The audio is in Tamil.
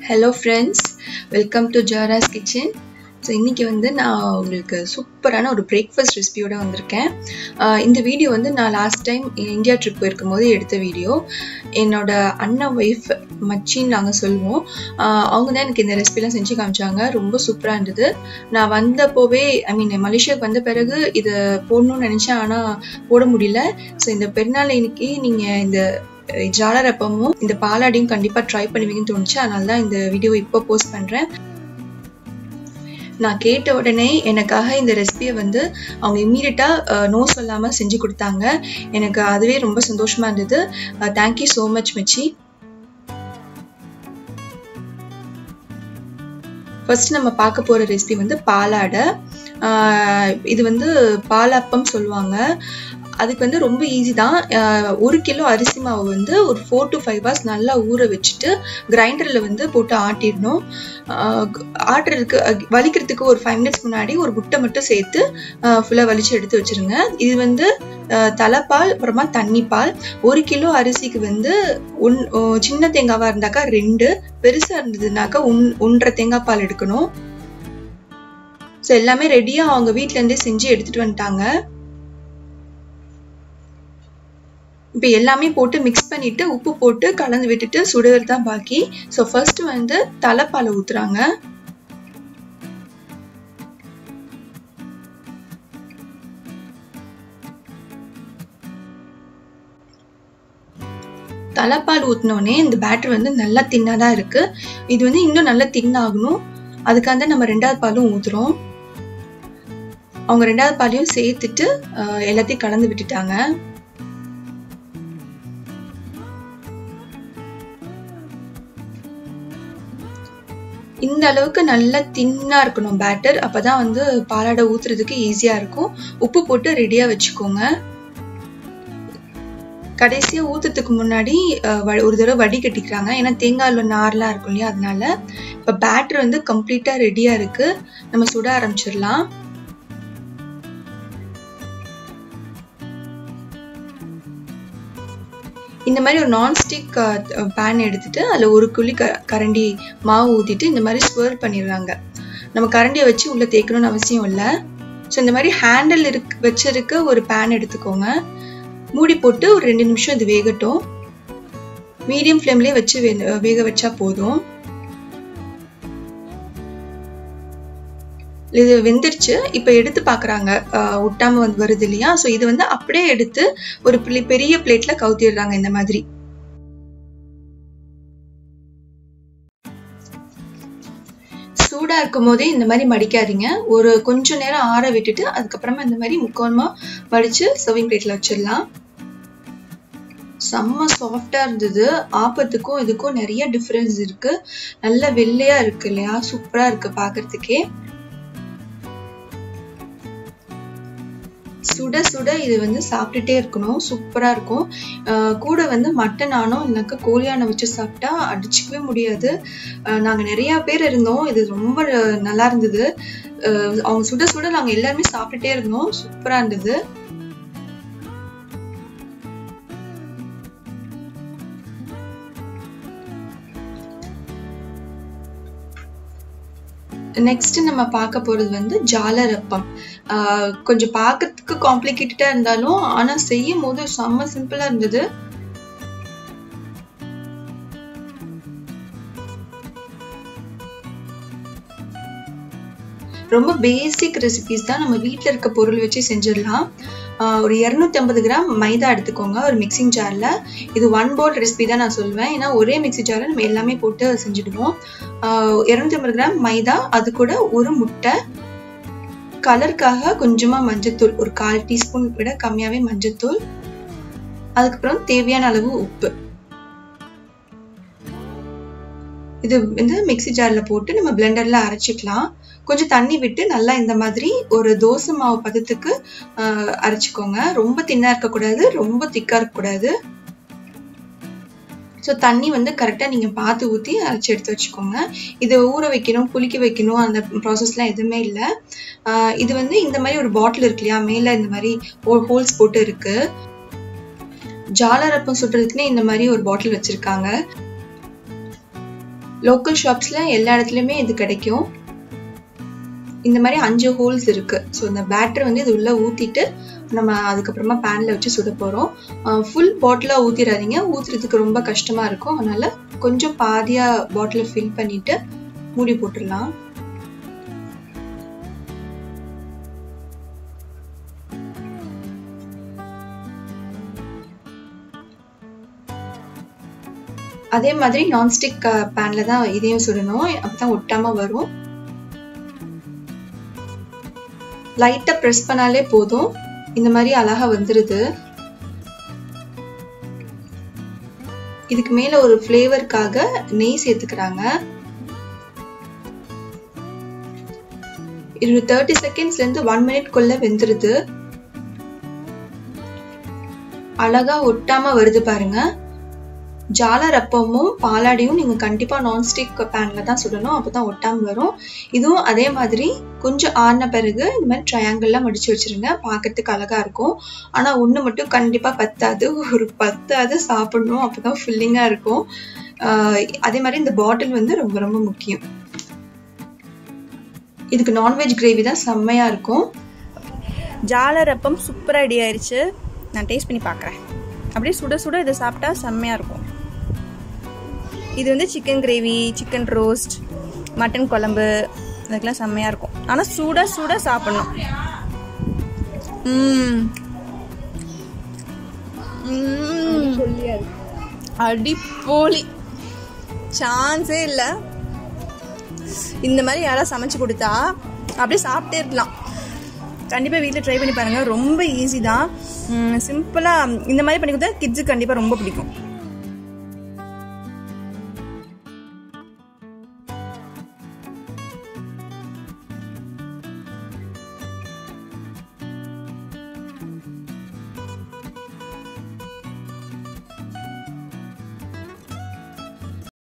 hello friends welcome to Jara's kitchen so இன்றைக்கி வந்து நான் உங்களுக்கு சூப்பரான ஒரு பிரேக்ஃபாஸ்ட் ரெசிபியோட வந்திருக்கேன் ஆஹ் இந்த வீடியோ வந்து நான் லாஸ்ட் டைம் இந்தியா ட்ரிப் போயிருக்கும்போது எடுத்த வீடியோ என்னோட அண்ணன் ஒய்ஃப் மச்சின்னு நாங்கள் சொல்லுவோம் ஆஹ் அவங்க தான் எனக்கு இந்த ரெசிபிலாம் செஞ்சு காமிச்சாங்க ரொம்ப சூப்பராக இருந்தது நான் வந்தப்போவே ஐ மீன் மலேசியாவுக்கு வந்த பிறகு இதை போடணும்னு நினச்சேன் ஆனால் போட முடியல ஸோ இந்த பெருநாள் இன்னைக்கு நீங்கள் இந்த ஜாலர் அப்பமும் இந்த பாலாடியும் கண்டிப்பாக ட்ரை பண்ணுவீங்கன்னு தோணுச்சு அதனால தான் இந்த வீடியோ இப்போ போஸ்ட் பண்ணுறேன் நான் கேட்ட உடனே எனக்காக இந்த ரெசிபியை வந்து அவங்க இம்மீடியட்டாக நோ சொல்லாமல் செஞ்சு கொடுத்தாங்க எனக்கு அதுவே ரொம்ப சந்தோஷமாக இருந்தது தேங்க்யூ ஸோ மச் மிச்சி ஃபர்ஸ்ட் நம்ம பார்க்க போகிற ரெசிபி வந்து பாலாடை இது வந்து பாலாப்பம் சொல்லுவாங்க அதுக்கு வந்து ரொம்ப ஈஸி தான் ஒரு கிலோ அரிசி மாவு வந்து ஒரு ஃபோர் டு ஃபைவ் ஹவர்ஸ் நல்லா ஊற வச்சுட்டு கிரைண்டரில் வந்து போட்டு ஆட்டிடணும் ஆட்டுறதுக்கு வலிக்கிறதுக்கு ஒரு ஃபைவ் மினிட்ஸ் முன்னாடி ஒரு முட்டை மட்டும் சேர்த்து ஃபுல்லாக வலிச்சு எடுத்து வச்சுருங்க இது வந்து தலைப்பால் அப்புறமா தண்ணி பால் ஒரு கிலோ அரிசிக்கு வந்து ஒன் சின்ன தேங்காவாக இருந்தாக்கா ரெண்டு பெருசாக இருந்ததுனாக்கா ஒன் ஒன்றரை தேங்காய் பால் எடுக்கணும் ஸோ எல்லாமே ரெடியாக அவங்க வீட்டிலேருந்தே செஞ்சு எடுத்துகிட்டு வந்துட்டாங்க இப்போ எல்லாமே போட்டு மிக்ஸ் பண்ணிட்டு உப்பு போட்டு கலந்து விட்டுட்டு சுடுறது தான் பாக்கி ஸோ ஃபர்ஸ்ட் வந்து தலைப்பால் ஊத்துறாங்க தலைப்பால் ஊற்றினோடனே இந்த பேட்டர் வந்து நல்லா தின்னாக தான் இருக்கு இது வந்து இன்னும் நல்லா தின்னாகணும் அதுக்காக தான் நம்ம ரெண்டாவது பாலும் ஊத்துறோம் அவங்க ரெண்டாவது பாலையும் சேர்த்துட்டு எல்லாத்தையும் கலந்து விட்டுட்டாங்க இந்த அளவுக்கு நல்லா தின்னா இருக்கணும் பேட்டர் அப்பதான் வந்து பாலாடை ஊத்துறதுக்கு ஈஸியா இருக்கும் உப்பு போட்டு ரெடியா வச்சுக்கோங்க கடைசியா ஊத்துறதுக்கு முன்னாடி ஒரு தடவை வடி கட்டிக்கிறாங்க ஏன்னா தேங்காயில் நார்லாம் இருக்கும் இல்லையா அதனால இப்ப பேட்டர் வந்து கம்ப்ளீட்டா ரெடியா இருக்கு நம்ம சுட ஆரம்பிச்சிடலாம் இந்த மாதிரி ஒரு நான்ஸ்டிக் பேன் எடுத்துட்டு அதில் ஒரு குழி க கரண்டி மாவு ஊற்றிட்டு இந்த மாதிரி ஸ்வர்ல் பண்ணிடுறாங்க நம்ம கரண்டியை வச்சு உள்ளே தேய்க்கணும்னு அவசியம் இல்லை ஸோ இந்த மாதிரி ஹேண்டில் இருக்கு வச்சிருக்க ஒரு பேன் எடுத்துக்கோங்க மூடி போட்டு ஒரு ரெண்டு நிமிஷம் இது வேகட்டும் மீடியம் ஃப்ளேம்லேயே வச்சு வேக வச்சா போதும் இது வெந்துருச்சு இப்போ எடுத்து பார்க்குறாங்க ஒட்டாம வந்து வருது இல்லையா ஸோ இது வந்து அப்படியே எடுத்து ஒரு பெரிய பிளேட்ல கவுத்திடுறாங்க இந்த மாதிரி சூடா இருக்கும் போதே இந்த மாதிரி மடிக்காதீங்க ஒரு கொஞ்ச நேரம் ஆற விட்டுட்டு அதுக்கப்புறமா இந்த மாதிரி முக்கோணமா மடிச்சு சர்விங் பிளேட்ல வச்சிடலாம் செம்ம சாஃப்டா இருந்தது ஆப்பத்துக்கும் இதுக்கும் நிறைய டிஃப்ரென்ஸ் இருக்கு நல்ல வெள்ளையா இருக்கு இல்லையா சூப்பரா இருக்கு பாக்குறதுக்கே சுட சுட இது வந்து சாப்பிட்டுட்டே இருக்கணும் சூப்பரா இருக்கும் கூட வந்து மட்டன் ஆனோ இல்லைனாக்கா கோழியானை வச்சு சாப்பிட்டா அடிச்சுக்கவே முடியாது நாங்க நிறைய பேர் இருந்தோம் இது ரொம்ப நல்லா இருந்தது அவங்க சுட சுட நாங்க எல்லாருமே சாப்பிட்டுட்டே இருந்தோம் சூப்பரா இருந்தது நெக்ஸ்ட் நம்ம பார்க்க போறது வந்து ஜாலரப்பம் கொஞ்சம் பார்க்கறதுக்கு காம்ப்ளிகேட்டடா இருந்தாலும் ஆனா செய்யும் போது செம்ம சிம்பிளா இருந்தது ரொம்ப பேசிக் ரெசிபிஸ் தான் நம்ம வீட்டில் இருக்க பொருள் வச்சு செஞ்சிடலாம் ஒரு இரநூத்தி ஐம்பது கிராம் மைதா எடுத்துக்கோங்க ஒரு மிக்சிங் ஜாரில் இது ஒன் போல் ரெசிபி தான் நான் சொல்வேன் ஏன்னா ஒரே மிக்சி ஜாரில் நம்ம எல்லாமே போட்டு செஞ்சுடுவோம் இரநூத்தி ஐம்பது கிராம் மைதா அது கூட ஒரு முட்டை கலருக்காக கொஞ்சமாக மஞ்சத்தூள் ஒரு கால் டீஸ்பூன் விட கம்மியாகவே மஞ்சத்தூள் அதுக்கப்புறம் தேவையான அளவு உப்பு இது வந்து மிக்சி ஜாரில் போட்டு நம்ம பிளெண்டரில் அரைச்சிக்கலாம் கொஞ்சம் தண்ணி விட்டு நல்லா இந்த மாதிரி ஒரு தோசை மாவு பதத்துக்கு அரைச்சிக்கோங்க ரொம்ப தின்னாக இருக்கக்கூடாது ரொம்ப திக்காக இருக்கக்கூடாது ஸோ தண்ணி வந்து கரெக்டாக நீங்கள் பார்த்து ஊற்றி அரைச்சி எடுத்து வச்சுக்கோங்க இதை ஊற வைக்கணும் புளிக்க வைக்கணும் அந்த ப்ராசஸ்லாம் எதுவுமே இல்லை இது வந்து இந்த மாதிரி ஒரு பாட்டில் இருக்கு இல்லையா மேலே இந்த மாதிரி ஹோல்ஸ் போட்டு இருக்கு ஜாலரப்பம் சுடுறதுக்குன்னே இந்த மாதிரி ஒரு பாட்டில் வச்சுருக்காங்க லோக்கல் ஷாப்ஸில் எல்லா இடத்துலையுமே இது கிடைக்கும் இந்த மாதிரி அஞ்சு ஹோல்ஸ் இருக்கு ஸோ இந்த பேட்டர் வந்து இது உள்ளே ஊற்றிட்டு நம்ம அதுக்கப்புறமா பேனில் வச்சு சுட போகிறோம் ஃபுல் பாட்டிலாக ஊற்றிடாதீங்க ஊற்றுறதுக்கு ரொம்ப கஷ்டமாக இருக்கும் அதனால கொஞ்சம் பாதியாக பாட்டிலை ஃபில் பண்ணிட்டு மூடி போட்டுடலாம் அதே மாதிரி நான்ஸ்டிக் பேனில் தான் இதையும் சுடணும் அப்போ தான் ஒட்டாமல் வரும் லைட்டாக ப்ரெஸ் பண்ணாலே போதும் இந்த மாதிரி அழகா வந்துடுது இதுக்கு மேலே ஒரு ஃப்ளேவருக்காக நெய் சேர்த்துக்கிறாங்க இது தேர்ட்டி செகண்ட்ஸ்லேருந்து ஒன் மினிட்குள்ள வெந்துருது அழகா ஒட்டாம வருது பாருங்க ஜாலர் அப்பமும் பாலாடையும் நீங்கள் கண்டிப்பாக நான்ஸ்டிக் பேனில் தான் சுடணும் அப்போ தான் ஒட்டாமல் வரும் இதுவும் அதே மாதிரி கொஞ்சம் ஆறின பிறகு இந்த மாதிரி ட்ரையாங்கிள்லாம் மடித்து வச்சுருங்க பார்க்கறதுக்கு அழகாக இருக்கும் ஆனால் ஒன்று மட்டும் கண்டிப்பாக பத்தாது ஒரு பத்தாவது சாப்பிடணும் அப்போ தான் ஃபில்லிங்காக இருக்கும் அதே மாதிரி இந்த பாட்டில் வந்து ரொம்ப ரொம்ப முக்கியம் இதுக்கு நான்வெஜ் கிரேவி தான் செம்மையாக இருக்கும் ஜாலர் அப்பம் சூப்பராக ரெடி ஆயிடுச்சு நான் டேஸ்ட் பண்ணி பார்க்குறேன் அப்படியே சுட சுட இதை சாப்பிட்டா செம்மையாக இருக்கும் இது வந்து chicken gravy chicken roast mutton குழம்பு அதுக்கெல்லாம் செம்மையாக இருக்கும் ஆனால் சுட சுட சாப்பிடணும் அடிப்போலி சான்ஸே இல்லை இந்த மாதிரி யாராவது சமைச்சு கொடுத்தா அப்படியே சாப்பிட்டே இருக்கலாம் கண்டிப்பாக வீட்டில் ட்ரை பண்ணி பாருங்கள் ரொம்ப ஈஸி தான் சிம்பிளாக இந்த மாதிரி பண்ணி கொடுத்தா கிட்ஸுக்கு கண்டிப்பாக ரொம்ப பிடிக்கும்